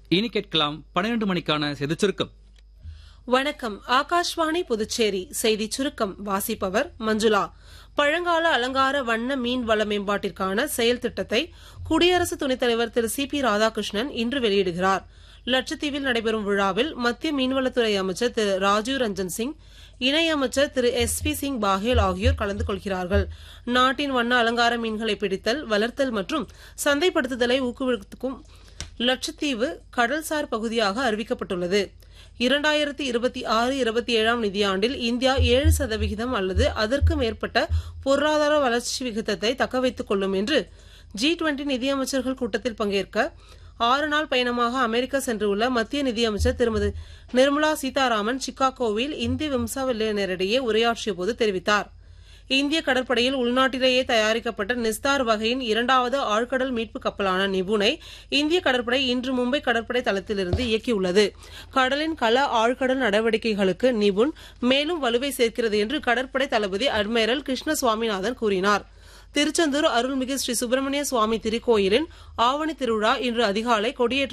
இனி கேட்கலாம் பன்னிரண்டு மணிக்கான செய்திச் சுருக்கம் வணக்கம் ஆகாஷ்வாணி புதுச்சேரி செய்தி சுருக்கம் வாசிப்பவர் மஞ்சுளா பழங்கால அலங்கார வண்ண மீன் வள மேம்பாட்டிற்கான செயல் திட்டத்தை குடியரசு துணைத் தலைவர் திரு சி பி ராதாகிருஷ்ணன் இன்று வெளியிடுகிறார் லட்சத்தீவில் நடைபெறும் விழாவில் மத்திய மீன்வளத்துறை அமைச்சர் திரு ராஜீவ் ரஞ்சன் சிங் இணையமைச்சர் திரு எஸ் பி சிங் பாஹேல் ஆகியோர் கலந்து கொள்கிறார்கள் நாட்டின் வண்ண அலங்கார மீன்களை பிடித்தல் வளர்த்தல் மற்றும் சந்தைப்படுத்துதலை ஊக்குவிக்கும் லட்சத்தீவு கடல்சார் பகுதியாக அறிவிக்கப்பட்டுள்ளது இரண்டாயிரத்தி இருபத்தி ஆறு இருபத்தி ஏழாம் நிதியாண்டில் இந்தியா ஏழு சதவிகிதம் அல்லது அதற்கு மேற்பட்ட பொருளாதார வளர்ச்சி விகிதத்தை தக்கவைத்துக் கொள்ளும் என்று ஜி டுவெண்டி நிதியமைச்சர்கள் கூட்டத்தில் பங்கேற்க ஆறு நாள் பயணமாக அமெரிக்கா சென்றுள்ள மத்திய நிதியமைச்சர் திருமதி நிர்மலா சீதாராமன் சிகாகோவில் இந்திய வம்சாவளியினரிடையே உரையாற்றியபோது தெரிவித்தார் இந்திய கடற்படையில் உள்நாட்டிலேயே தயாரிக்கப்பட்ட நிஸ்தார் வகையின் இரண்டாவது ஆழ்கடல் மீட்பு கப்பலான நிபுணை இந்திய கடற்படை இன்று மும்பை கடற்படை தளத்திலிருந்து இயக்கியுள்ளது கடலின் கள ஆழ்கடல் நடவடிக்கைகளுக்கு நிபுண் மேலும் வலுவை சேர்க்கிறது என்று கடற்படை தளபதி அட்மைரல் கிருஷ்ண சுவாமிநாதன் கூறினார் திருச்செந்தூர் அருள்மிகு ஸ்ரீ சுப்பிரமணிய சுவாமி திருக்கோயிலின் ஆவணி திருவிழா இன்று அதிகாலை கொடியேற்ற